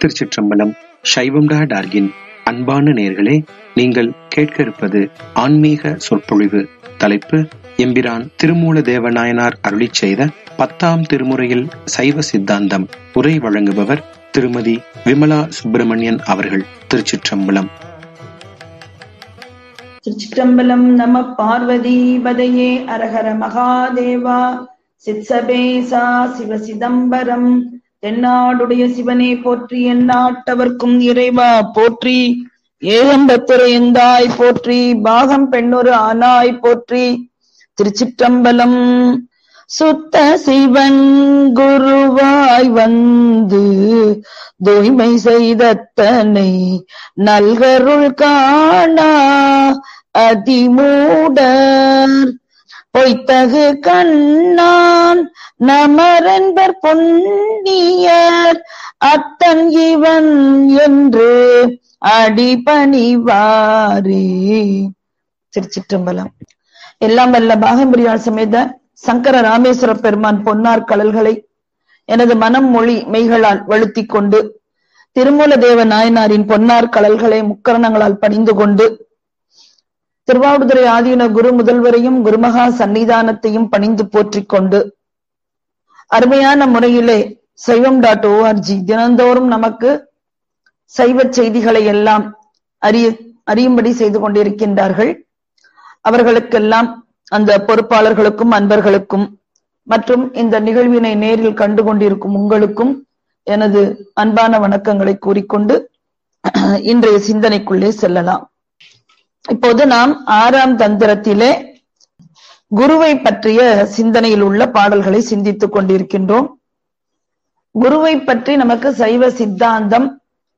திருச்சிற்றம்பலம் சைவம் டா டார்கின் அன்பான நேர்களே நீங்கள் கேட்க இருப்பது ஆன்மீக சொற்பொழிவு தலைப்பு எம்பிரான் திருமூல தேவநாயனார் அருளிச் செய்த பத்தாம் திருமுறையில் சைவ சித்தாந்தம் உரை வழங்குபவர் திருமதி விமலா சுப்பிரமணியன் அவர்கள் திருச்சிற்றம்பலம் திருச்சிற்றம்பலம் நம பார்வதி பதையே அரஹர மகாதேவா சித்சபேசா சிவ சிதம்பரம் தென்னாடுடைய சிவனே போற்றி எந்நாட்டவர்க்கும் இறைவா போற்றி ஏகம்பத்துரையந்தாய் போற்றி பாகம் பெண்ணொரு ஆனாய் போற்றி திருச்சிற்றம்பலம் சுத்த சிவன் குருவாய் வந்து தூய்மை செய்தத்தனை நல்கருள் காணா அதிமூடர் பொய்த்தகு கண்ணான் நமரன்பர் பொன்னியர் அத்தன் இவன் என்று அடிபணிவாரே திருச்சிற்றம்பலம் எல்லாம் வல்ல பாகம்பிரியாள் சமேத சங்கர ராமேஸ்வர பெருமான் பொன்னார் கடல்களை எனது மனம் மொழி மெய்களால் வழுத்திக் கொண்டு திருமூல தேவ நாயனாரின் பொன்னார் கடல்களை முக்கரணங்களால் பணிந்து கொண்டு திருவாவடுதுறை ஆதீன குரு முதல்வரையும் குருமகா சன்னிதானத்தையும் பணிந்து போற்றிக் கொண்டு அருமையான முறையிலே சைவம் டாட் ஓஆர்ஜி தினந்தோறும் நமக்கு சைவ செய்திகளை எல்லாம் அறிய அறியும்படி செய்து கொண்டிருக்கின்றார்கள் அவர்களுக்கெல்லாம் அந்த பொறுப்பாளர்களுக்கும் அன்பர்களுக்கும் மற்றும் இந்த நிகழ்வினை நேரில் கண்டு கொண்டிருக்கும் உங்களுக்கும் எனது அன்பான வணக்கங்களை கூறிக்கொண்டு இன்றைய சிந்தனைக்குள்ளே செல்லலாம் இப்போது நாம் ஆறாம் தந்திரத்திலே குருவை பற்றிய சிந்தனையில் உள்ள பாடல்களை சிந்தித்துக் கொண்டிருக்கின்றோம் குருவை பற்றி நமக்கு சைவ சித்தாந்தம்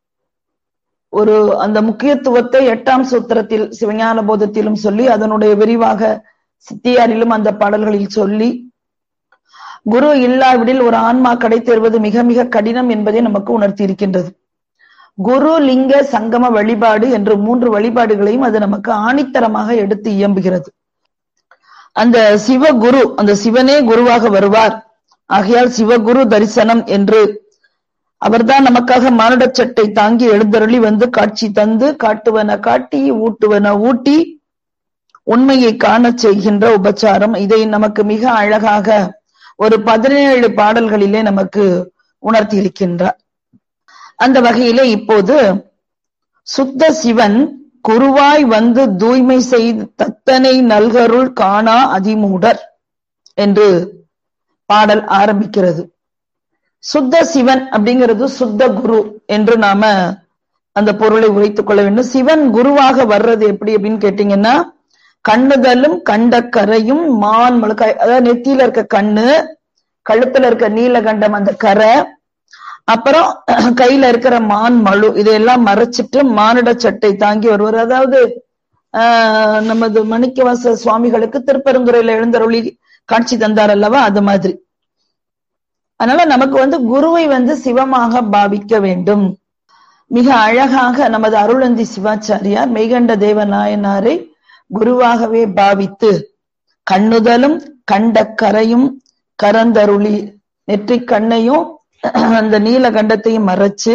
ஒரு அந்த முக்கியத்துவத்தை எட்டாம் சூத்திரத்தில் சிவஞான போதத்திலும் சொல்லி அதனுடைய விரிவாக சித்தியாரிலும் அந்த பாடல்களில் சொல்லி குரு இல்லாவிடில் ஒரு ஆன்மா கடை தேர்வது மிக மிக கடினம் என்பதை நமக்கு உணர்த்தி இருக்கின்றது குரு லிங்க சங்கம வழிபாடு என்று மூன்று வழிபாடுகளையும் அது நமக்கு ஆணித்தரமாக எடுத்து இயம்புகிறது அந்த சிவகுரு அந்த சிவனே குருவாக வருவார் ஆகையால் சிவகுரு தரிசனம் என்று அவர்தான் நமக்காக மானுட சட்டை தாங்கி எழுந்தருளி வந்து காட்சி தந்து காட்டுவன காட்டி ஊட்டுவன ஊட்டி உண்மையை காணச் செய்கின்ற உபச்சாரம் இதை நமக்கு மிக அழகாக ஒரு பதினேழு பாடல்களிலே நமக்கு உணர்த்தி இருக்கின்றார் அந்த வகையிலே இப்போது சுத்த சிவன் குருவாய் வந்து தூய்மை செய்து தத்தனை நல்கருள் காணா அதிமூடர் என்று பாடல் ஆரம்பிக்கிறது சுத்த சிவன் அப்படிங்கிறது சுத்த குரு என்று நாம அந்த பொருளை உரைத்துக் கொள்ள வேண்டும் சிவன் குருவாக வர்றது எப்படி அப்படின்னு கேட்டீங்கன்னா கண்ணுதலும் கண்ட கரையும் மான் முழுக்காய் அதாவது நெத்தியில இருக்க கண்ணு கழுத்துல இருக்க நீலகண்டம் அந்த கரை அப்புறம் கையில இருக்கிற மான் மழு இதையெல்லாம் மறைச்சிட்டு மானுட சட்டை தாங்கி வருவார் அதாவது ஆஹ் நமது மணிக்கவாச சுவாமிகளுக்கு திருப்பெருந்துறையில எழுந்தருளி காட்சி தந்தார் அல்லவா அது மாதிரி அதனால நமக்கு வந்து குருவை வந்து சிவமாக பாவிக்க வேண்டும் மிக அழகாக நமது அருளந்தி சிவாச்சாரியார் மெய்கண்ட தேவ நாயனாரை குருவாகவே பாவித்து கண்ணுதலும் கண்ட கரையும் கரந்தருளி நெற்றிக் கண்ணையும் அந்த நீலகண்டத்தையும் மறைச்சு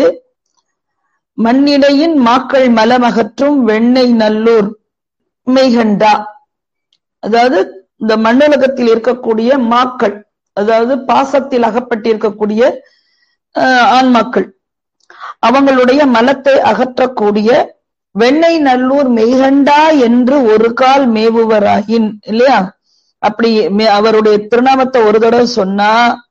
மண்ணிடையின் மாக்கள் மலமகற்றும் வெண்ணெய் நல்லூர் மெய்கண்டா அதாவது இந்த மண்ணுலகத்தில் இருக்கக்கூடிய மாக்கள் அதாவது பாசத்தில் அகப்பட்டிருக்கக்கூடிய ஆன்மாக்கள் அவங்களுடைய மலத்தை அகற்றக்கூடிய வெண்ணெய் நல்லூர் மெய்கண்டா என்று ஒரு கால் மேவுவராகின் இல்லையா அப்படி அவருடைய திருநாமத்தை ஒரு தடவை சொன்னா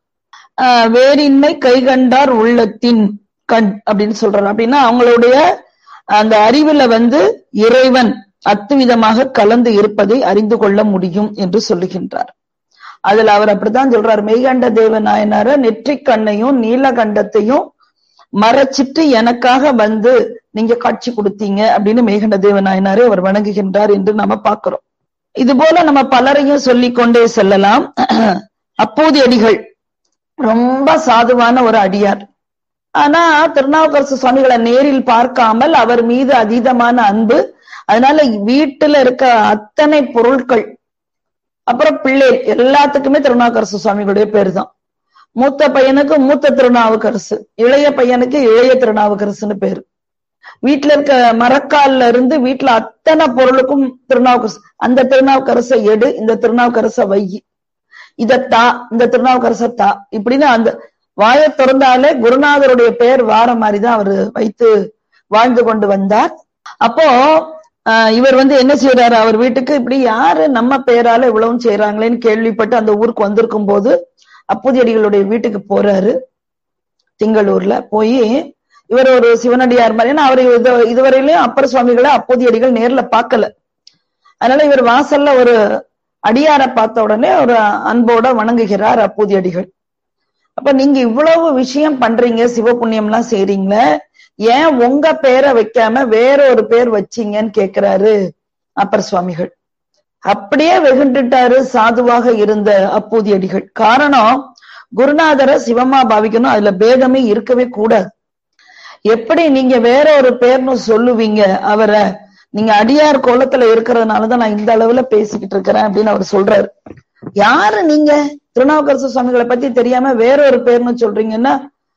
வேறின்மை கைகண்டார் உள்ளத்தின் கண் அப்படின்னு சொல்றாரு அப்படின்னா அவங்களுடைய அந்த அறிவுல வந்து இறைவன் அத்துவிதமாக கலந்து இருப்பதை அறிந்து கொள்ள முடியும் என்று சொல்லுகின்றார் அதுல அவர் அப்படித்தான் சொல்றார் மெய்கண்ட தேவ நாயனார நெற்றிக் கண்ணையும் நீலகண்டத்தையும் மறைச்சிட்டு எனக்காக வந்து நீங்க காட்சி கொடுத்தீங்க அப்படின்னு மேகண்ட தேவ நாயனாரே அவர் வணங்குகின்றார் என்று நாம பாக்குறோம் இது போல நம்ம பலரையும் சொல்லிக் கொண்டே செல்லலாம் அப்போது அடிகள் ரொம்ப சாதுவான ஒரு அடியார் ஆனா திருநாவுக்கரசு சுவாமிகளை நேரில் பார்க்காமல் அவர் மீது அதீதமான அன்பு அதனால வீட்டுல இருக்க அத்தனை பொருட்கள் அப்புறம் பிள்ளை எல்லாத்துக்குமே திருநாவுக்கரசு சுவாமிகளுடைய பேர் தான் மூத்த பையனுக்கு மூத்த திருநாவுக்கரசு இளைய பையனுக்கு இளைய திருநாவுக்கரசுன்னு பேரு வீட்டுல இருக்க மரக்கால்ல இருந்து வீட்டுல அத்தனை பொருளுக்கும் திருநாவுக்கரசு அந்த திருநாவுக்கரசை எடு இந்த திருநாவுக்கரசை வை இத தா இந்த திருநாவுக்கரச தா இப்படின்னு அந்த வாயை திறந்தாலே குருநாதருடைய பெயர் வார மாதிரிதான் அவரு வைத்து வாழ்ந்து கொண்டு வந்தார் அப்போ ஆஹ் இவர் வந்து என்ன செய்யறாரு அவர் வீட்டுக்கு இப்படி யாரு நம்ம பெயரால இவ்வளவும் செய்யறாங்களேன்னு கேள்விப்பட்டு அந்த ஊருக்கு வந்திருக்கும் போது அப்புதியடிகளுடைய வீட்டுக்கு போறாரு திங்களூர்ல போய் இவர் ஒரு சிவனடியார் மாதிரி ஏன்னா அவர் இது இதுவரையிலும் அப்பர் சுவாமிகளை அப்போதியடிகள் நேர்ல பார்க்கல அதனால இவர் வாசல்ல ஒரு அடியாரை பார்த்த உடனே ஒரு அன்போட வணங்குகிறார் அப்போதியடிகள் அப்ப நீங்க இவ்வளவு விஷயம் பண்றீங்க சிவ புண்ணியம் எல்லாம் செய்றீங்களே ஏன் உங்க பேரை வைக்காம வேற ஒரு பேர் வச்சீங்கன்னு கேக்குறாரு அப்பர் சுவாமிகள் அப்படியே வெகுண்டுட்டாரு சாதுவாக இருந்த அப்பூதியடிகள் காரணம் குருநாதரை சிவமா பாவிக்கணும் அதுல பேதமே இருக்கவே கூடாது எப்படி நீங்க வேற ஒரு பேர்னு சொல்லுவீங்க அவரை நீங்க அடியார் கோலத்துல இருக்கிறதுனாலதான் நான் இந்த அளவுல பேசிக்கிட்டு இருக்கிறேன் அப்படின்னு அவர் சொல்றாரு யாரு நீங்க திருநாவுக்கரசு சுவாமிகளை பத்தி தெரியாம வேற ஒரு பேர்னு சொல்றீங்கன்னா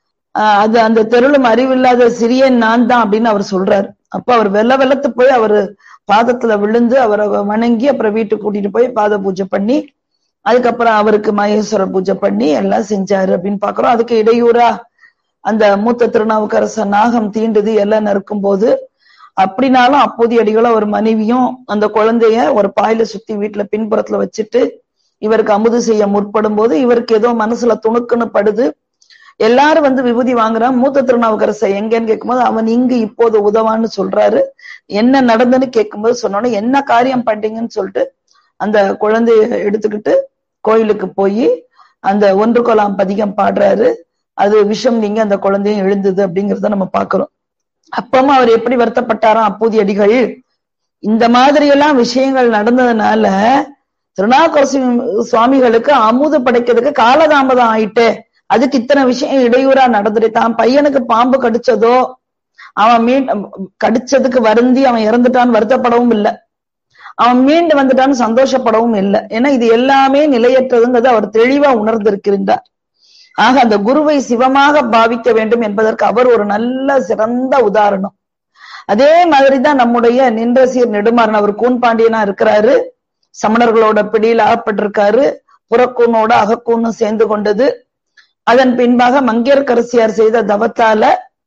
அது அந்த தெருளும் அறிவில்லாத சிறியன் நான் தான் அப்படின்னு அவர் சொல்றாரு அப்ப அவர் வெள்ள வெள்ளத்து போய் அவரு பாதத்துல விழுந்து அவரை வணங்கி அப்புறம் வீட்டுக்கு கூட்டிட்டு போய் பாத பூஜை பண்ணி அதுக்கப்புறம் அவருக்கு மகேஸ்வர பூஜை பண்ணி எல்லாம் செஞ்சாரு அப்படின்னு பாக்குறோம் அதுக்கு இடையூறா அந்த மூத்த திருநாவுக்கரச நாகம் தீண்டுது எல்லாம் நறுக்கும் போது அப்படினாலும் அப்போதைய அடிகளும் ஒரு மனைவியும் அந்த குழந்தைய ஒரு பாயில சுத்தி வீட்டுல பின்புறத்துல வச்சுட்டு இவருக்கு அமுது செய்ய முற்படும் போது இவருக்கு ஏதோ மனசுல துணுக்குன்னு படுது எல்லாரும் வந்து விபூதி வாங்குறான் மூத்த திருநாவுக்கரசை எங்கன்னு கேட்கும்போது அவன் இங்கு இப்போது உதவான்னு சொல்றாரு என்ன நடந்துன்னு கேட்கும்போது சொன்னோன்னே என்ன காரியம் பண்றீங்கன்னு சொல்லிட்டு அந்த குழந்தைய எடுத்துக்கிட்டு கோயிலுக்கு போய் அந்த ஒன்று கொலாம் பதிகம் பாடுறாரு அது விஷம் நீங்க அந்த குழந்தையும் எழுந்தது அப்படிங்கறத நம்ம பாக்குறோம் அப்பவும் அவர் எப்படி வருத்தப்பட்டாராம் அப்போதி அடிகள் இந்த மாதிரி எல்லாம் விஷயங்கள் நடந்ததுனால திருநாவுக்கரசு சுவாமிகளுக்கு அமுது படைக்கிறதுக்கு காலதாமதம் ஆயிட்டே அதுக்கு இத்தனை விஷயம் இடையூறா நடந்துட்டு தான் பையனுக்கு பாம்பு கடிச்சதோ அவன் மீன் கடிச்சதுக்கு வருந்தி அவன் இறந்துட்டான்னு வருத்தப்படவும் இல்லை அவன் மீண்டு வந்துட்டான்னு சந்தோஷப்படவும் இல்லை ஏன்னா இது எல்லாமே நிலையற்றதுங்கிறது அவர் தெளிவா உணர்ந்திருக்கின்றார் ஆக அந்த குருவை சிவமாக பாவிக்க வேண்டும் என்பதற்கு அவர் ஒரு நல்ல சிறந்த உதாரணம் அதே மாதிரிதான் நம்முடைய நின்ற சீர் நெடுமாறன் அவர் கூன் பாண்டியனா இருக்கிறாரு சமணர்களோட பிடியில் அகப்பட்டிருக்காரு புறக்கூனோட அகக்கூனும் சேர்ந்து கொண்டது அதன் பின்பாக மங்கையர்கரசியார் செய்த தவத்தால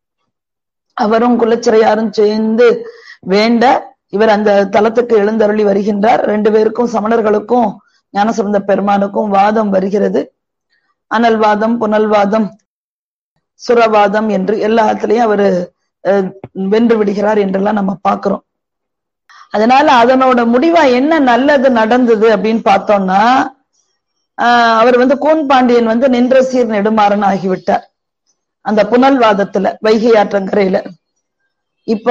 அவரும் குலச்சிறையாரும் சேர்ந்து வேண்ட இவர் அந்த தலத்துக்கு எழுந்தருளி வருகின்றார் ரெண்டு பேருக்கும் சமணர்களுக்கும் ஞானசம்பந்த பெருமானுக்கும் வாதம் வருகிறது அனல்வாதம் புனல்வாதம் சுரவாதம் என்று எல்லாத்துலயும் அவரு வென்று விடுகிறார் என்றெல்லாம் நம்ம பாக்குறோம் அதனால அதனோட முடிவா என்ன நல்லது நடந்தது அப்படின்னு பார்த்தோம்னா ஆஹ் அவர் வந்து கூன் பாண்டியன் வந்து நின்ற சீர் நெடுமாறன் ஆகிவிட்டார் அந்த புனல்வாதத்துல வைகை ஆற்றங்கரையில இப்போ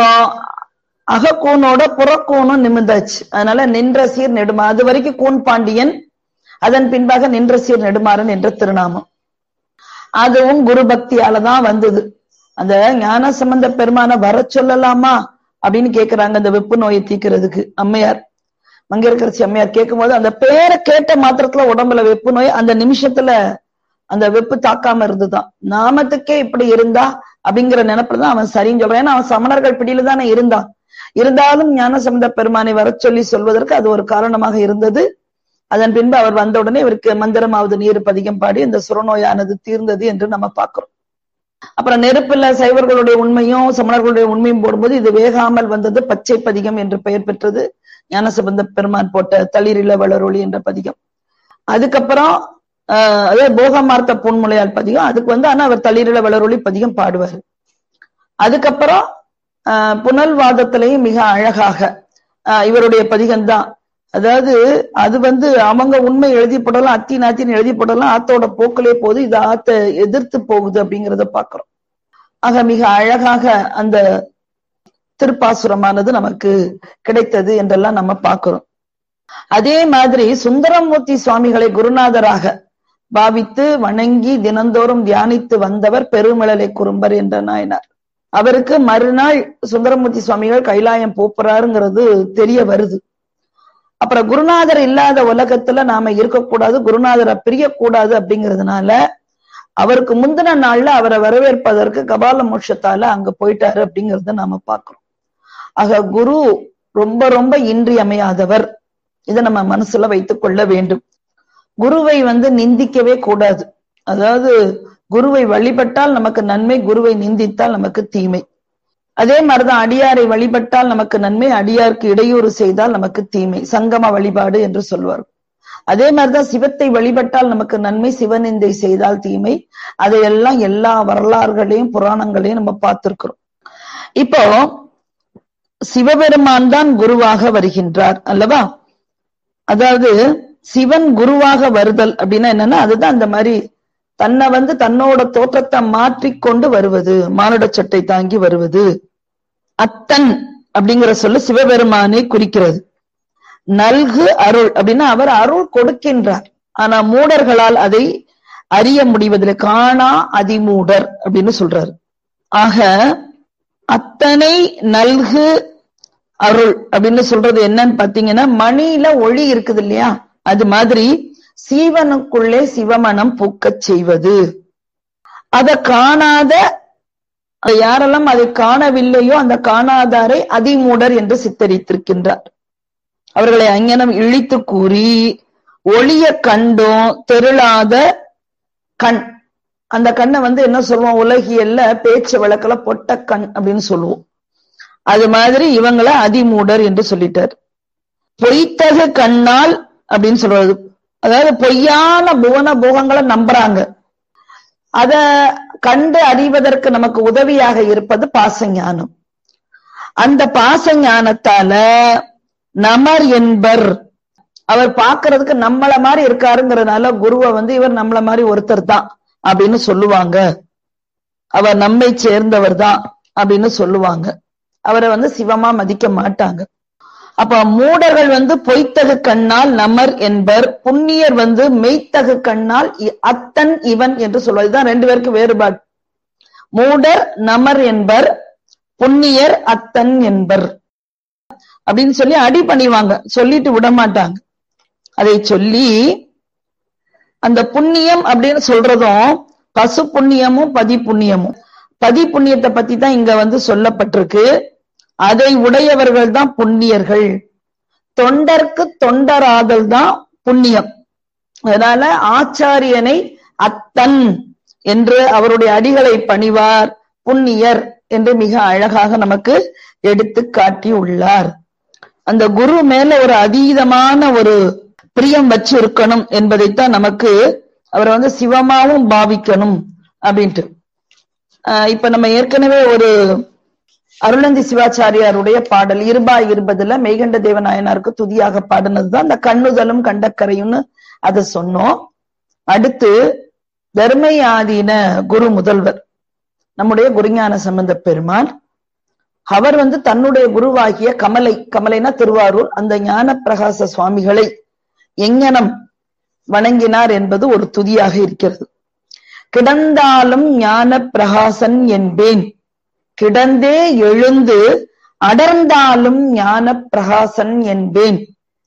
அகக்கூனோட புறக்கூனும் நிமிந்தாச்சு அதனால நின்ற சீர் நெடுமா அது வரைக்கும் கூன் பாண்டியன் அதன் பின்பாக நின்ற சீர் நெடுமாறன் என்ற திருநாமம் அதுவும் குரு பக்தியாலதான் வந்தது அந்த ஞான சம்பந்த பெருமான வர சொல்லலாமா அப்படின்னு கேக்குறாங்க அந்த வெப்பு நோயை தீக்கிறதுக்கு அம்மையார் மங்கையர்கரசி அம்மையார் கேட்கும் போது அந்த பேரை கேட்ட மாத்திரத்துல உடம்புல வெப்பு நோய் அந்த நிமிஷத்துல அந்த வெப்பு தாக்காம இருந்துதான் நாமத்துக்கே இப்படி இருந்தா அப்படிங்கிற நினைப்புலதான் அவன் சரின்னு சொல்றான் ஏன்னா அவன் சமணர்கள் பிடியில தானே இருந்தான் இருந்தாலும் ஞான சம்பந்த பெருமானை வர சொல்லி சொல்வதற்கு அது ஒரு காரணமாக இருந்தது அதன் பின்பு அவர் வந்த உடனே இவருக்கு மந்திரமாவது நீர் பதிகம் பாடி இந்த சுரநோயானது தீர்ந்தது என்று நம்ம பார்க்கிறோம் அப்புறம் நெருப்புல சைவர்களுடைய உண்மையும் சமணர்களுடைய உண்மையும் போடும்போது இது வேகாமல் வந்தது பச்சை பதிகம் என்று பெயர் பெற்றது ஞானசம்பந்த பெருமான் போட்ட தளிரில வளரொளி என்ற பதிகம் அதுக்கப்புறம் ஆஹ் அதே போகமார்த்த பொன்முளையால் பதிகம் அதுக்கு வந்து ஆனா அவர் தளிரில வளரொளி பதிகம் பாடுவார் அதுக்கப்புறம் ஆஹ் புனல்வாதத்திலையும் மிக அழகாக ஆஹ் இவருடைய பதிகம் தான் அதாவது அது வந்து அவங்க உண்மை எழுதி போடலாம் அத்தி நாத்தின்னு எழுதி போடலாம் ஆத்தோட போக்கிலே போகுது இது ஆத்த எதிர்த்து போகுது அப்படிங்கிறத பாக்குறோம் ஆக மிக அழகாக அந்த திருப்பாசுரமானது நமக்கு கிடைத்தது என்றெல்லாம் நம்ம பார்க்கிறோம் அதே மாதிரி சுந்தரமூர்த்தி சுவாமிகளை குருநாதராக பாவித்து வணங்கி தினந்தோறும் தியானித்து வந்தவர் பெருமிழலை குறும்பர் என்ற நாயனார் அவருக்கு மறுநாள் சுந்தரமூர்த்தி சுவாமிகள் கைலாயம் போப்புறாருங்கிறது தெரிய வருது அப்புறம் குருநாதர் இல்லாத உலகத்துல நாம இருக்கக்கூடாது குருநாதரை பிரியக்கூடாது அப்படிங்கிறதுனால அவருக்கு முந்தின நாள்ல அவரை வரவேற்பதற்கு கபால மோட்சத்தால அங்க போயிட்டாரு அப்படிங்கறத நாம பாக்குறோம் ஆக குரு ரொம்ப ரொம்ப இன்றியமையாதவர் இதை நம்ம மனசுல வைத்துக் கொள்ள வேண்டும் குருவை வந்து நிந்திக்கவே கூடாது அதாவது குருவை வழிபட்டால் நமக்கு நன்மை குருவை நிந்தித்தால் நமக்கு தீமை அதே மாதிரிதான் அடியாரை வழிபட்டால் நமக்கு நன்மை அடியாருக்கு இடையூறு செய்தால் நமக்கு தீமை சங்கம வழிபாடு என்று சொல்வார் அதே மாதிரிதான் சிவத்தை வழிபட்டால் நமக்கு நன்மை சிவநிந்தை செய்தால் தீமை அதையெல்லாம் எல்லா வரலாறுகளையும் புராணங்களையும் நம்ம பார்த்திருக்கிறோம் இப்போ சிவபெருமான் தான் குருவாக வருகின்றார் அல்லவா அதாவது சிவன் குருவாக வருதல் அப்படின்னா என்னன்னா அதுதான் அந்த மாதிரி தன்னை வந்து தன்னோட தோற்றத்தை மாற்றிக்கொண்டு வருவது மானுட சட்டை தாங்கி வருவது அத்தன் அப்படிங்கிற சொல்லு சிவபெருமானை குறிக்கிறது நல்கு அருள் அப்படின்னா அவர் அருள் கொடுக்கின்றார் ஆனா மூடர்களால் அதை அறிய முடிவதில்லை காணா அதிமூடர் அப்படின்னு சொல்றாரு ஆக அத்தனை நல்கு அருள் அப்படின்னு சொல்றது என்னன்னு பாத்தீங்கன்னா மணியில ஒளி இருக்குது இல்லையா அது மாதிரி சீவனுக்குள்ளே சிவமனம் பூக்கச் செய்வது அதை காணாத யாரெல்லாம் அதை காணவில்லையோ அந்த காணாதாரை அதிமூடர் என்று சித்தரித்திருக்கின்றார் அவர்களை அங்ஙனம் இழித்து கூறி ஒளிய கண்டும் தெருளாத கண் அந்த கண்ணை வந்து என்ன சொல்லுவோம் உலகியல்ல பேச்சு வழக்கில பொட்ட கண் அப்படின்னு சொல்லுவோம் அது மாதிரி இவங்கள அதிமூடர் என்று சொல்லிட்டார் பொய்த்தகு கண்ணால் அப்படின்னு சொல்றது அதாவது பொய்யான புவன போகங்களை நம்புறாங்க அத கண்டு அறிவதற்கு நமக்கு உதவியாக இருப்பது பாசஞானம் அந்த பாசஞானத்தால நமர் என்பர் அவர் பாக்குறதுக்கு நம்மள மாதிரி இருக்காருங்கிறதுனால குருவை வந்து இவர் நம்மள மாதிரி ஒருத்தர் தான் அப்படின்னு சொல்லுவாங்க அவர் நம்மை சேர்ந்தவர் தான் அப்படின்னு சொல்லுவாங்க அவரை வந்து சிவமா மதிக்க மாட்டாங்க அப்ப மூடர்கள் வந்து பொய்த்தகு கண்ணால் நமர் என்பர் புண்ணியர் வந்து மெய்த்தகு கண்ணால் அத்தன் இவன் என்று சொல்வது இதுதான் ரெண்டு பேருக்கு வேறுபாடு மூடர் நமர் என்பர் புண்ணியர் அத்தன் என்பர் அப்படின்னு சொல்லி அடி பண்ணிவாங்க சொல்லிட்டு விட மாட்டாங்க அதை சொல்லி அந்த புண்ணியம் அப்படின்னு சொல்றதும் பசு புண்ணியமும் பதி புண்ணியமும் பதி புண்ணியத்தை பத்தி தான் இங்க வந்து சொல்லப்பட்டிருக்கு அதை உடையவர்கள் தான் புண்ணியர்கள் தொண்டர்க்கு தொண்டராதல் தான் புண்ணியம் அதனால ஆச்சாரியனை அத்தன் என்று அவருடைய அடிகளை பணிவார் புண்ணியர் என்று மிக அழகாக நமக்கு எடுத்து காட்டி உள்ளார் அந்த குரு மேல ஒரு அதீதமான ஒரு பிரியம் வச்சு இருக்கணும் என்பதைத்தான் நமக்கு அவரை வந்து சிவமாவும் பாவிக்கணும் அப்படின்ட்டு இப்ப நம்ம ஏற்கனவே ஒரு அருளந்தி சிவாச்சாரியாருடைய பாடல் இருபா இருபதுல மெய்கண்ட தேவநாயனாருக்கு துதியாக பாடினதுதான் அந்த கண்ணுதலும் கண்டக்கரையும்னு அதை சொன்னோம் அடுத்து தர்மயாதீன குரு முதல்வர் நம்முடைய குருஞான சம்பந்த பெருமான் அவர் வந்து தன்னுடைய குருவாகிய கமலை கமலைனா திருவாரூர் அந்த ஞான பிரகாச சுவாமிகளை எங்கனம் வணங்கினார் என்பது ஒரு துதியாக இருக்கிறது கிடந்தாலும் ஞான பிரகாசன் என்பேன் கிடந்தே எழுந்து அடர்ந்தாலும் ஞான பிரகாசன் என்பேன்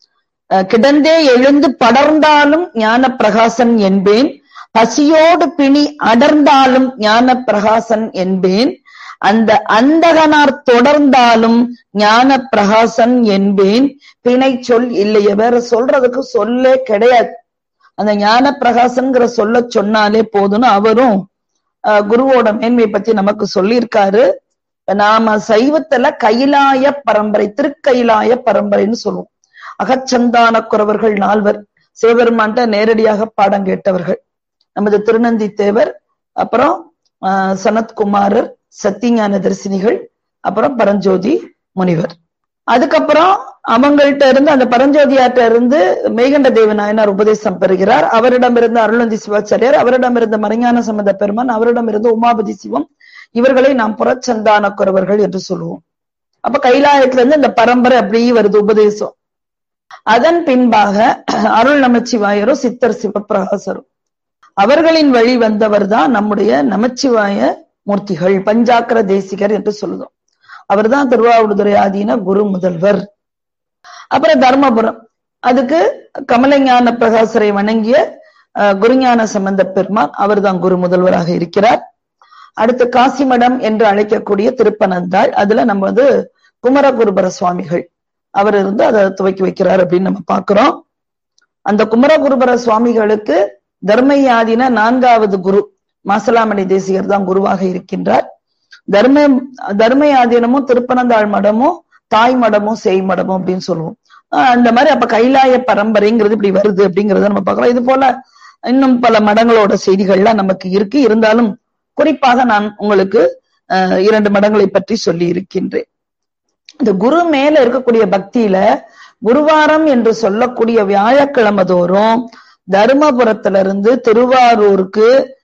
கிடந்தே எழுந்து படர்ந்தாலும் ஞான பிரகாசன் என்பேன் பசியோடு பிணி அடர்ந்தாலும் ஞான பிரகாசன் என்பேன் அந்த அந்தகனார் தொடர்ந்தாலும் ஞான பிரகாசன் என்பேன் பிணை சொல் இல்லையே வேற சொல்றதுக்கு சொல்லே கிடையாது அந்த ஞான பிரகாசன்கிற சொல்ல சொன்னாலே போதும்னு அவரும் குருவோட மேன்மை பத்தி நமக்கு சொல்லியிருக்காரு நாம சைவத்துல கைலாய பரம்பரை திருக்கைலாய பரம்பரைன்னு சொல்லுவோம் அகச்சந்தான குறவர்கள் நால்வர் சிவபெருமான்ட்ட நேரடியாக பாடம் கேட்டவர்கள் நமது திருநந்தி தேவர் அப்புறம் சனத்குமாரர் சத்தியஞான தரிசினிகள் அப்புறம் பரஞ்சோதி முனிவர் அதுக்கப்புறம் அவங்கள்ட்ட இருந்து அந்த பரஞ்சோதியார்ட்ட இருந்து மேகண்ட தேவ நாயனார் உபதேசம் பெறுகிறார் அவரிடமிருந்து அருளந்தி சிவாச்சாரியார் அவரிடமிருந்து மறைஞான சம்பந்த பெருமான் அவரிடமிருந்து உமாபதி சிவம் இவர்களை நாம் புறச்சந்தான குறவர்கள் என்று சொல்லுவோம் அப்ப கைலாயத்துல இருந்து இந்த பரம்பரை அப்படியே வருது உபதேசம் அதன் பின்பாக அருள் நமச்சிவாயரும் சித்தர் சிவபிரகாசரும் அவர்களின் வழி வந்தவர் தான் நம்முடைய நமச்சிவாய மூர்த்திகள் பஞ்சாக்கர தேசிகர் என்று சொல்லுதோம் அவர்தான் திருவாவூடுதுறை ஆதீன குரு முதல்வர் அப்புறம் தர்மபுரம் அதுக்கு கமலஞான பிரகாசரை வணங்கிய அஹ், குருஞான சம்பந்த பெருமான் அவர்தான் குரு முதல்வராக இருக்கிறார் அடுத்து காசிமடம் என்று அழைக்கக்கூடிய திருப்பனந்தாள் அதுல நம்ம வந்து குமரகுருபர சுவாமிகள் அவர் இருந்து அதை துவக்கி வைக்கிறார் அப்படின்னு நம்ம பார்க்கிறோம் அந்த குமரகுருபர சுவாமிகளுக்கு தர்மயாதின நான்காவது குரு மாசலாமணி தேசிகர் தான் குருவாக இருக்கின்றார் தர்ம தர்மயாதீனமும் திருப்பனந்தாள் மடமும் தாய் மடமும் செய் மடமும் அப்படின்னு சொல்லுவோம் ஆஹ் அந்த மாதிரி அப்ப கைலாய பரம்பரைங்கிறது இப்படி வருது அப்படிங்கறத நம்ம பார்க்கலாம் இது போல இன்னும் பல மடங்களோட செய்திகள்லாம் நமக்கு இருக்கு இருந்தாலும் குறிப்பாக நான் உங்களுக்கு அஹ், இரண்டு மடங்களை பற்றி சொல்லி இருக்கின்றேன் இந்த குரு மேல இருக்கக்கூடிய பக்தியில குருவாரம் என்று சொல்லக்கூடிய வியாழக்கிழமை தோறும் தருமபுரத்துல இருந்து திருவாரூருக்கு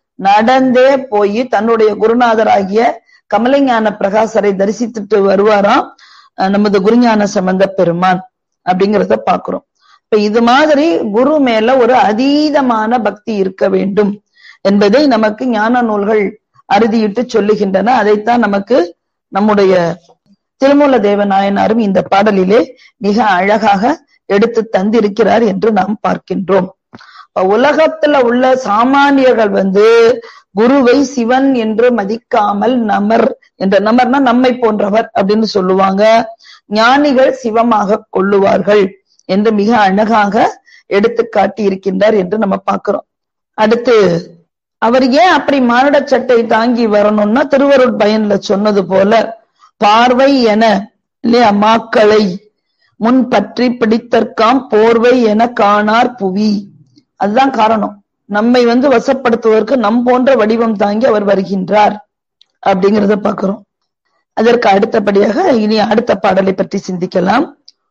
நடந்தே போய் தன்னுடைய குருநாதராகிய கமலஞான பிரகாசரை தரிசித்துட்டு வருவாராம் அஹ், நமது குருஞான சம்பந்த பெருமான் அப்படிங்கிறத பாக்குறோம் இப்ப இது மாதிரி குரு மேல ஒரு அதீதமான பக்தி இருக்க வேண்டும் என்பதை நமக்கு ஞான நூல்கள் அறுதியிட்டு சொல்லுகின்றன அதைத்தான் நமக்கு நம்முடைய திருமூல தேவநாயனாரும் இந்த பாடலிலே மிக அழகாக எடுத்து தந்திருக்கிறார் என்று நாம் பார்க்கின்றோம் இப்ப உலகத்துல உள்ள சாமானியர்கள் வந்து குருவை சிவன் என்று மதிக்காமல் நமர் என்ற நமர்னா நம்மை போன்றவர் அப்படின்னு சொல்லுவாங்க ஞானிகள் சிவமாக கொள்ளுவார்கள் என்று மிக அழகாக எடுத்து காட்டி இருக்கின்றார் என்று நம்ம பார்க்கிறோம் அடுத்து அவர் ஏன் அப்படி மானுட சட்டை தாங்கி வரணும்னா திருவருட் பயன்ல சொன்னது போல பார்வை என இல்லையா மாக்களை முன் பற்றி பிடித்தற்காம் போர்வை என காணார் புவி அதுதான் காரணம் நம்மை வந்து வசப்படுத்துவதற்கு நம் போன்ற வடிவம் தாங்கி அவர் வருகின்றார் அப்படிங்கறத பார்க்கிறோம் அதற்கு அடுத்தபடியாக இனி அடுத்த பாடலை பற்றி சிந்திக்கலாம்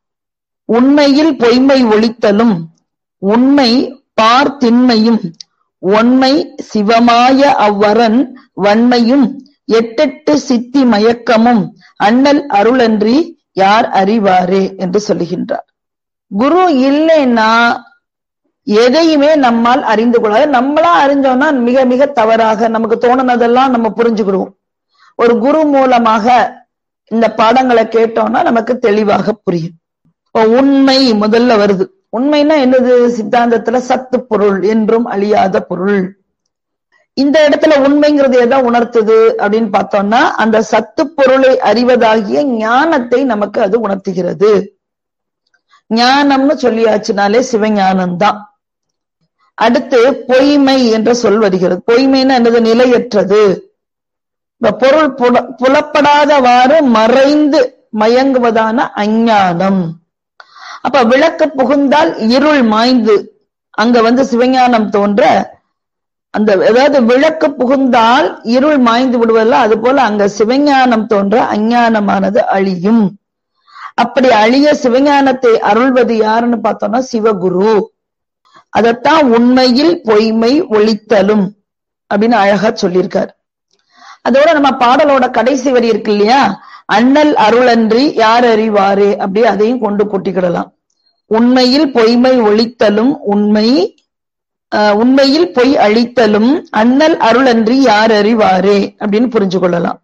உண்மையில் பொய்மை ஒழித்தலும் உண்மை பார்த்தின்மையும் ஒன்மை சிவமாய அவ்வரன் வன்மையும் எட்டெட்டு சித்தி மயக்கமும் அண்ணல் அருளன்றி யார் அறிவாரே என்று சொல்லுகின்றார் குரு இல்லைன்னா எதையுமே நம்மால் அறிந்து கொள்ளாது நம்மளா அறிஞ்சோம்னா மிக மிக தவறாக நமக்கு தோணுனதெல்லாம் நம்ம புரிஞ்சுக்கிடுவோம் ஒரு குரு மூலமாக இந்த பாடங்களை கேட்டோம்னா நமக்கு தெளிவாக புரியும் இப்போ உண்மை முதல்ல வருது உண்மைன்னா என்னது சித்தாந்தத்துல சத்து பொருள் என்றும் அழியாத பொருள் இந்த இடத்துல உண்மைங்கிறது எதை உணர்த்துது அப்படின்னு பார்த்தோம்னா அந்த சத்து பொருளை அறிவதாகிய ஞானத்தை நமக்கு அது உணர்த்துகிறது ஞானம்னு சொல்லியாச்சுனாலே சிவஞானம் தான் அடுத்து பொய்மை என்ற சொல் வருகிறது பொய்மைன்னா என்னது நிலையற்றது இந்த பொருள் புல- புலப்படாதவாறு மறைந்து மயங்குவதான அஞ்ஞானம் அப்ப விளக்கு புகுந்தால் இருள் மாய்ந்து அங்க வந்து சிவஞானம் தோன்ற அந்த அதாவது விளக்கு புகுந்தால் இருள் மாய்ந்து விடுவதில்ல அது போல அங்க சிவஞானம் தோன்ற அஞ்ஞானமானது அழியும் அப்படி அழிய சிவஞானத்தை அருள்வது யாருன்னு பார்த்தோம்னா சிவகுரு அதத்தான் உண்மையில் பொய்மை ஒழித்தலும் அப்படின்னு அழகா சொல்லியிருக்காரு அதோட நம்ம பாடலோட கடைசி வரி இருக்கு இல்லையா அண்ணல் அருளன்றி யார் அறிவாரே அப்படி அதையும் கொண்டு கூட்டிக்கிடலாம் உண்மையில் பொய்மை ஒழித்தலும் உண்மை ஆஹ், உண்மையில் பொய் அழித்தலும் அண்ணல் அருளன்றி யார் அறிவாரே அப்படின்னு புரிஞ்சு கொள்ளலாம்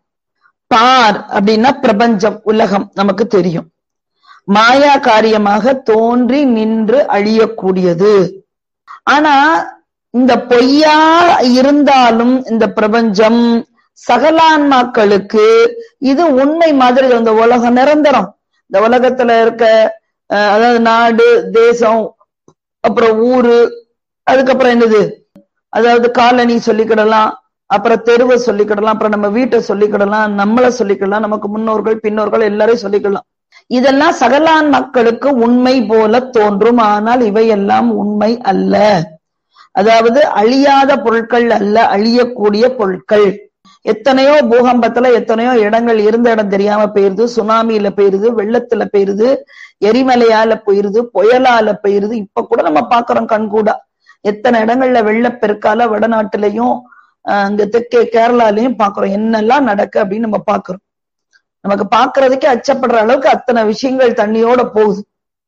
பார் அப்படின்னா பிரபஞ்சம் உலகம் நமக்கு தெரியும் மாயா காரியமாக தோன்றி நின்று அழியக்கூடியது ஆனா இந்த பொய்யா இருந்தாலும் இந்த பிரபஞ்சம் சகலான்மாக்களுக்கு இது உண்மை மாதிரி இந்த உலகம் நிரந்தரம் இந்த உலகத்துல இருக்க அஹ், அதாவது நாடு தேசம் அப்புறம் ஊரு அதுக்கப்புறம் என்னது அதாவது காலனி சொல்லிக்கிடலாம் அப்புறம் தெருவை சொல்லிக்கிடலாம் அப்புறம் நம்ம வீட்டை சொல்லிக்கிடலாம் நம்மளை சொல்லிக்கிடலாம் நமக்கு முன்னோர்கள் பின்னோர்கள் எல்லாரையும் சொல்லிக்கலாம் இதெல்லாம் சகலான் மக்களுக்கு உண்மை போல தோன்றும் ஆனால் இவையெல்லாம் உண்மை அல்ல அதாவது அழியாத பொருட்கள் அல்ல அழியக்கூடிய பொருட்கள் எத்தனையோ பூகம்பத்துல எத்தனையோ இடங்கள் இருந்த இடம் தெரியாம போயிருது சுனாமியில போயிருது வெள்ளத்துல போயிருது எரிமலையால போயிருது புயலால போயிருது இப்ப கூட நம்ம பாக்குறோம் கண்கூடா எத்தனை இடங்கள்ல வெள்ளப்பெருக்கால வடநாட்டுலயும் ஆஹ் அங்க தெற்கே கேரளாலையும் பாக்குறோம் என்னெல்லாம் நடக்கு அப்படின்னு நம்ம பாக்குறோம் நமக்கு பாக்குறதுக்கே அச்சப்படுற அளவுக்கு அத்தனை விஷயங்கள் தண்ணியோட போகுது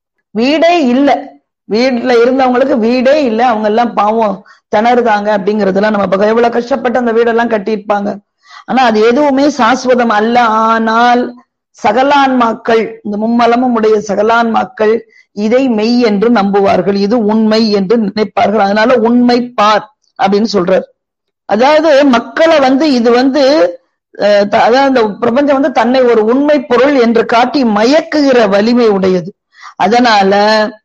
வீடே இல்ல வீட்டுல இருந்தவங்களுக்கு வீடே இல்ல அவங்க எல்லாம் பாவம் திணறுதாங்க அப்படிங்கறதெல்லாம் நம்ம பார்க்க- எவ்வளவு கஷ்டப்பட்டு அந்த வீடெல்லாம் கட்டியிருப்பாங்க ஆனா அது எதுவுமே சாஸ்வதம் அல்ல ஆனால் சகலான்மாக்கள் இந்த மும்மலமும் உடைய சகலான்மாக்கள் இதை மெய் என்று நம்புவார்கள் இது உண்மை என்று நினைப்பார்கள் அதனால உண்மை பார் அப்படின்னு சொல்றார் அதாவது மக்களை வந்து இது வந்து அஹ், த- அதாவது இந்த பிரபஞ்சம் வந்து தன்னை ஒரு உண்மை பொருள் என்று காட்டி மயக்குகிற வலிமை உடையது அதனால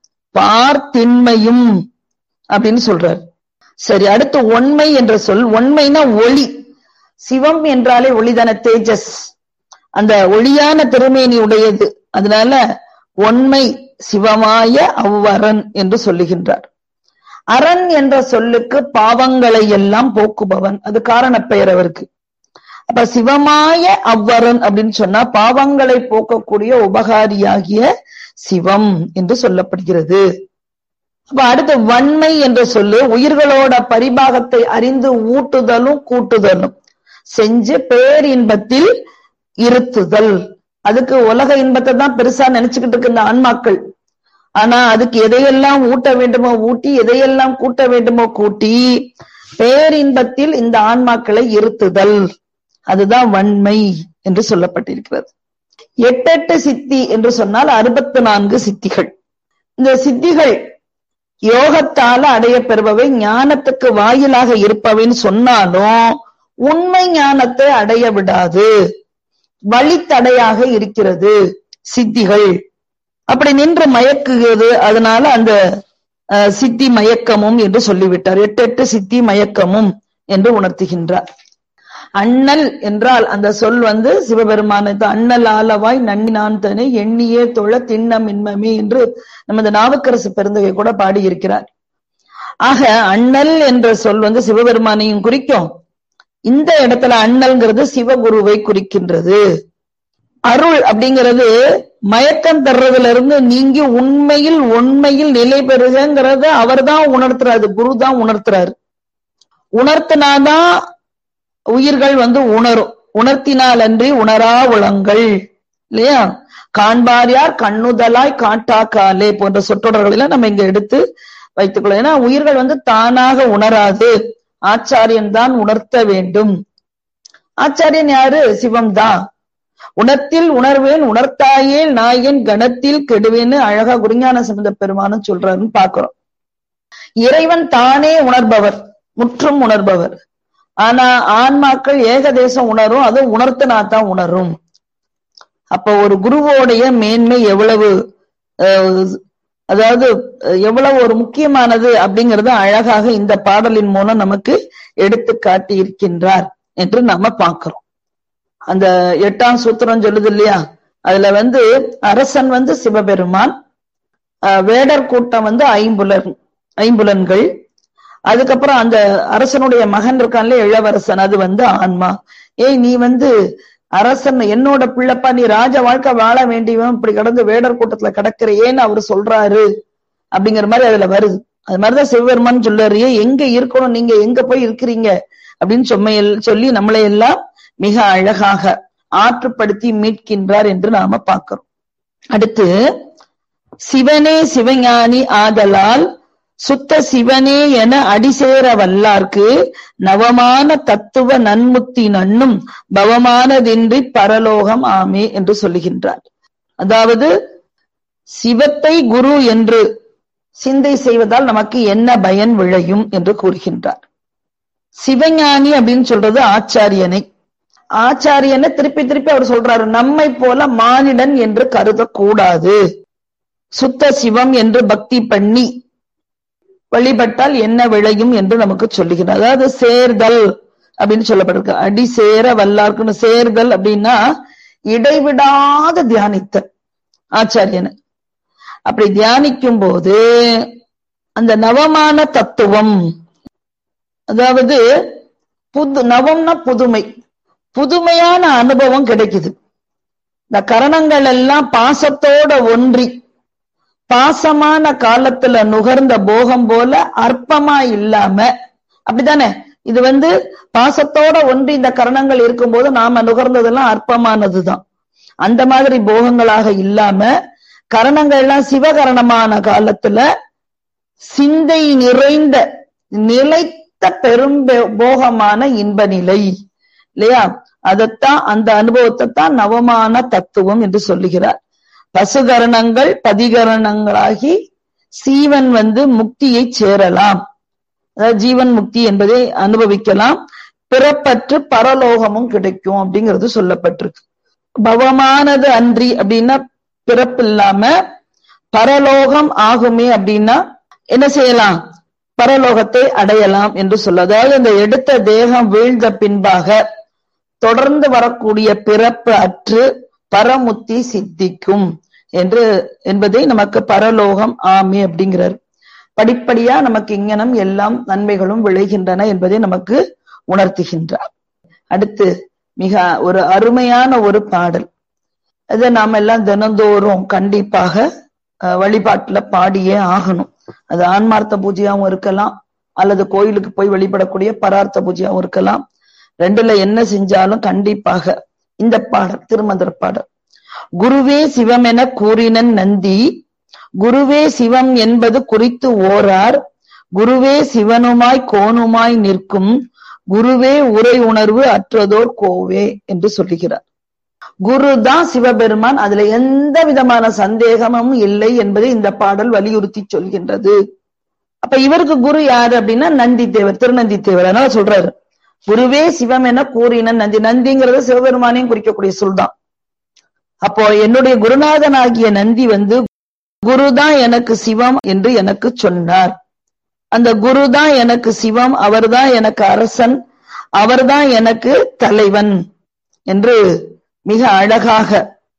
பார்த்தின்மையும் அப்படின்னு சொல்றார் சரி அடுத்து ஒண்மை என்ற சொல் ஒண்மைனா ஒளி சிவம் என்றாலே ஒளிதான தேஜஸ் அந்த ஒளியான திருமேனி உடையது அதனால ஒண்மை சிவமாய அவ்வரன் என்று சொல்லுகின்றார் அரண் என்ற சொல்லுக்கு பாவங்களை எல்லாம் போக்குபவன் அது காரணப் பெயர் அவருக்கு அப்ப சிவமாய அவ்வரன் அப்படின்னு சொன்னா பாவங்களை போக்கக்கூடிய உபகாரியாகிய சிவம் என்று சொல்லப்படுகிறது அப்ப அடுத்து வன்மை என்ற சொல்லு உயிர்களோட பரிபாகத்தை அறிந்து ஊட்டுதலும் கூட்டுதலும் செஞ்சு பேரின்பத்தில் இருத்துதல் அதுக்கு உலக இன்பத்தை தான் பெருசா நினைச்சுக்கிட்டு இருக்கு இந்த ஆன்மாக்கள் ஆனா அதுக்கு எதையெல்லாம் ஊட்ட வேண்டுமோ ஊட்டி எதையெல்லாம் கூட்ட வேண்டுமோ கூட்டி பேரின்பத்தில் இந்த ஆன்மாக்களை இருத்துதல் அதுதான் வன்மை என்று சொல்லப்பட்டிருக்கிறது எட்டெட்டு சித்தி என்று சொன்னால் அறுபத்து நான்கு சித்திகள் இந்த சித்திகள் யோகத்தால அடைய பெறுபவை ஞானத்துக்கு வாயிலாக இருப்பவைன்னு சொன்னாலும் உண்மை ஞானத்தை அடைய விடாது வழித்தடையாக இருக்கிறது சித்திகள் அப்படி நின்று மயக்குகிறது அதனால அந்த அஹ், சித்தி மயக்கமும் என்று சொல்லிவிட்டார் எட்டு எட்டு சித்தி மயக்கமும் என்று உணர்த்துகின்றார் அண்ணல் என்றால் அந்த சொல் வந்து சிவபெருமானது அண்ணல் ஆலவாய் நன்னினான் தனி எண்ணியே தொழ திண்ணம் இன்மமே என்று நமது நாவுக்கரசு பெருந்தகை கூட பாடியிருக்கிறார் ஆக அண்ணல் என்ற சொல் வந்து சிவபெருமானையும் குறிக்கும் இந்த இடத்துல அண்ணல்ங்கிறது சிவகுருவை குறிக்கின்றது அருள் அப்படிங்கிறது மயக்கம் தர்றதுல இருந்து நீங்கி உண்மையில் உண்மையில் நிலை பெறுகிறத அவர் தான் உணர்த்துறாரு குரு தான் உணர்த்துறாரு உணர்த்தினாதான் உயிர்கள் வந்து உணரும் உணர்த்தினால் அன்றி உணரா உளங்கள் இல்லையா காண்பார் யார் கண்ணுதலாய் காட்டா காலே போன்ற சொற்றொடர்களை எல்லாம் நம்ம இங்க எடுத்து வைத்துக்கொள்ள ஏன்னா உயிர்கள் வந்து தானாக உணராது ஆச்சாரியன் தான் உணர்த்த வேண்டும் ஆச்சாரியன் யாரு சிவம் தான் உணர்த்தில் உணர்வேன் உணர்த்தாயேல் நாயன் கணத்தில் கெடுவேன்னு அழகா குருஞான சம்பந்த பெருமானும் சொல்றாருன்னு பாக்குறோம் இறைவன் தானே உணர்பவர் முற்றும் உணர்பவர் ஆனா ஆன்மாக்கள் ஏகதேசம் உணரும் அது உணர்த்தினா தான் உணரும் அப்ப ஒரு குருவோடைய மேன்மை எவ்வளவு அஹ், அதாவது அஹ், எவ்வளவு ஒரு முக்கியமானது அப்படிங்கறத அழகாக இந்த பாடலின் மூலம் நமக்கு எடுத்து காட்டி இருக்கின்றார் என்று நாம பார்க்கிறோம் அந்த எட்டாம் சூத்திரம் சொல்லுது இல்லையா அதுல வந்து அரசன் வந்து சிவபெருமான் அஹ், வேடர் கூட்டம் வந்து ஐம்புலன் ஐம்புலன்கள் அதுக்கப்புறம் அந்த அரசனுடைய மகன் இருக்கான்ல இளவரசன் அது வந்து ஆன்மா ஏய் நீ வந்து அரசன் என்னோட பிள்ளைப்பா நீ ராஜ வாழ்க்கை வாழ வேண்டியவன் இப்படி கடந்து வேடர் கூட்டத்துல கிடக்குறியேன்னு அவர் சொல்றாரு அப்படிங்கிற மாதிரி அதுல வருது அது மாதிரிதான் சிவபெருமான் சொல்றாரு "ஏய், எங்க இருக்கணும் நீங்க எங்க போய் இருக்கிறீங்க அப்படின்னு சொம்மையில் சொல்லி நம்மளை எல்லாம் மிக அழகாக ஆற்றுப்படுத்தி மீட்கின்றார் என்று நாம பார்க்கிறோம் அடுத்து சிவனே சிவஞானி ஆதலால் சுத்த சிவனே என அடிசேர வல்லார்க்கு நவமான தத்துவ நன்முத்தி நன்னும் பவமானதின்றி பரலோகம் ஆமே என்று சொல்லுகின்றார் அதாவது சிவத்தை குரு என்று சிந்தை செய்வதால் நமக்கு என்ன பயன் விளையும் என்று கூறுகின்றார் சிவஞானி அப்படின்னு சொல்றது ஆச்சாரியனை ஆச்சாரியனை திருப்பி திருப்பி அவர் சொல்றாரு நம்மை போல மானிடன் என்று கருதக்கூடாது சுத்த சிவம் என்று பக்தி பண்ணி வழிபட்டால் என்ன விளையும் என்று நமக்கு சொல்லுகிறார் அதாவது சேர்தல் அப்படின்னு சொல்லப்பட்டிருக்கு அடி சேர வல்லார்க்குன்னு சேர்தல் அப்படின்னா இடைவிடாத தியானித்தல் ஆச்சாரியனை அப்படி தியானிக்கும் போது அந்த நவமான தத்துவம் அதாவது புது நவம்னா புதுமை புதுமையான அனுபவம் கிடைக்குது இந்த கரணங்கள் எல்லாம் பாசத்தோட ஒன்றி பாசமான காலத்துல நுகர்ந்த போகம் போல அற்பமா இல்லாம அப்படிதானே இது வந்து பாசத்தோட ஒன்றி இந்த கரணங்கள் இருக்கும்போது நாம நுகர்ந்ததெல்லாம் அற்பமானதுதான் அந்த மாதிரி போகங்களாக இல்லாம கரணங்கள் எல்லாம் சிவகரணமான காலத்துல சிந்தை நிறைந்த நிலைத்த பெரும் பே- போகமான இன்ப நிலை இல்லையா அதைத்தான் அந்த அனுபவத்தை தான் நவமான தத்துவம் என்று சொல்லுகிறார் பசுகரணங்கள் பதிகரணங்களாகி சீவன் வந்து முக்தியை சேரலாம் அதாவது ஜீவன் முக்தி என்பதை அனுபவிக்கலாம் பிறப்பற்று பரலோகமும் கிடைக்கும் அப்படிங்கிறது சொல்லப்பட்டிருக்கு பவமானது அன்றி அப்படின்னா பிறப்பு இல்லாம பரலோகம் ஆகுமே அப்படின்னா என்ன செய்யலாம் பரலோகத்தை அடையலாம் என்று சொல்ல அதாவது இந்த எடுத்த தேகம் வீழ்ந்த பின்பாக தொடர்ந்து வரக்கூடிய பிறப்பு அற்று பரமுத்தி சித்திக்கும் என்று என்பதை நமக்கு பரலோகம் ஆமே அப்படிங்கிறார் படிப்படியா நமக்கு இங்கனம் எல்லாம் நன்மைகளும் விளைகின்றன என்பதை நமக்கு உணர்த்துகின்றார் அடுத்து மிக ஒரு அருமையான ஒரு பாடல் இதை நாம எல்லாம் தினந்தோறும் கண்டிப்பாக வழிபாட்டுல பாடியே ஆகணும் அது ஆன்மார்த்த பூஜையாவும் இருக்கலாம் அல்லது கோயிலுக்கு போய் வழிபடக்கூடிய பரார்த்த பூஜையாவும் இருக்கலாம் ரெண்டுல என்ன செஞ்சாலும் கண்டிப்பாக இந்த பாடல் திருமந்திர பாடல் குருவே சிவம் என கூறினன் நந்தி குருவே சிவம் என்பது குறித்து ஓரார் குருவே சிவனுமாய் கோணுமாய் நிற்கும் குருவே உரை உணர்வு அற்றதோர் கோவே என்று சொல்லுகிறார் குரு தான் சிவபெருமான் அதுல எந்த விதமான சந்தேகமும் இல்லை என்பதை இந்த பாடல் வலியுறுத்தி சொல்கின்றது அப்ப இவருக்கு குரு யாரு அப்படின்னா நந்தி தேவர் திருநந்தி தேவர் அதனால சொல்றாரு குருவே சிவம் என கூறின நந்தி நந்திங்கிறது சிவபெருமானையும் குறிக்கக்கூடிய சொல் தான் அப்போ என்னுடைய குருநாதனாகிய நந்தி வந்து குருதான் எனக்கு சிவம் என்று எனக்கு சொன்னார் அந்த குருதான் எனக்கு சிவம் அவர்தான் எனக்கு அரசன் அவர்தான் எனக்கு தலைவன் என்று மிக அழகாக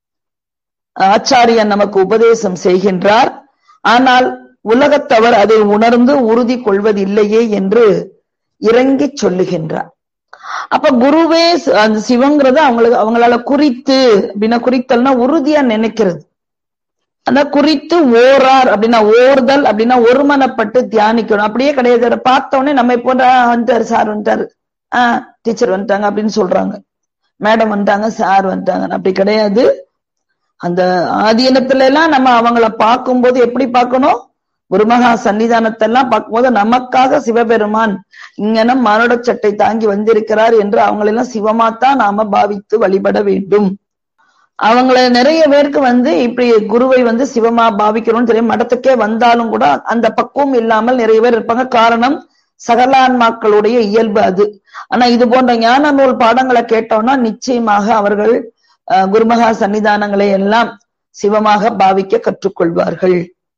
ஆச்சாரியன் நமக்கு உபதேசம் செய்கின்றார் ஆனால் உலகத்தவர் அதை உணர்ந்து உறுதி கொள்வதில்லையே என்று இறங்கி சொல்லுகின்றார் அப்ப குருவே அந்த சிவங்கிறத அவங்களுக்கு அவங்களால குறித்து அப்படின்னா குறித்தல்னா உறுதியா நினைக்கிறது அந்த குறித்து ஓரார் அப்படின்னா ஓர்தல் அப்படின்னா ஒருமனப்பட்டு தியானிக்கணும் அப்படியே கிடையாது பார்த்த உடனே நம்ம போன்ற வந்துட்டாரு சார் வந்துட்டாரு ஆஹ் டீச்சர் வந்துட்டாங்க அப்படின்னு சொல்றாங்க மேடம் வந்துட்டாங்க சார் வந்துட்டாங்க அப்படி கிடையாது அந்த ஆதீனத்துல எல்லாம் நம்ம அவங்கள பார்க்கும்போது எப்படி பார்க்கணும் குருமகா சன்னிதானத்தை எல்லாம் பார்க்கும்போது நமக்காக சிவபெருமான் இங்கனம் மானுட சட்டை தாங்கி வந்திருக்கிறார் என்று அவங்களெல்லாம் சிவமாத்தான் நாம பாவித்து வழிபட வேண்டும் அவங்கள நிறைய பேருக்கு வந்து இப்படி குருவை வந்து சிவமா பாவிக்கணும்னு தெரியும் மடத்துக்கே வந்தாலும் கூட அந்த பக்குவம் இல்லாமல் நிறைய பேர் இருப்பாங்க காரணம் சகலான்மாக்களுடைய இயல்பு அது ஆனா இது போன்ற ஞான நூல் பாடங்களை கேட்டோம்னா நிச்சயமாக அவர்கள் குருமகா சன்னிதானங்களை எல்லாம் சிவமாக பாவிக்க கற்றுக்கொள்வார்கள்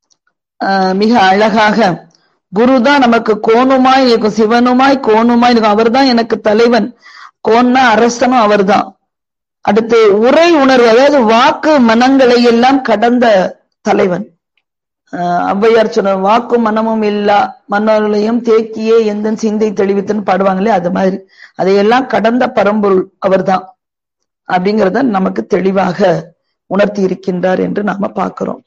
மிக அழகாக குருதான் நமக்கு கோணுமாய் இருக்கும் சிவனுமாய் கோணுமாய் இருக்கும் அவர்தான் எனக்கு தலைவன் கோன்னா அரசனும் அவர்தான் அடுத்து உரை உணர்வு அதாவது வாக்கு மனங்களை எல்லாம் கடந்த தலைவன் ஔவையார் சொன்ன வாக்கும் மனமும் இல்லா மன்னர்களையும் தேக்கியே எந்த சிந்தை தெளிவித்துன்னு பாடுவாங்களே அது மாதிரி அதையெல்லாம் கடந்த பரம்பொருள் அவர்தான் அப்படிங்கிறத நமக்கு தெளிவாக உணர்த்தி இருக்கின்றார் என்று நாம பார்க்கிறோம்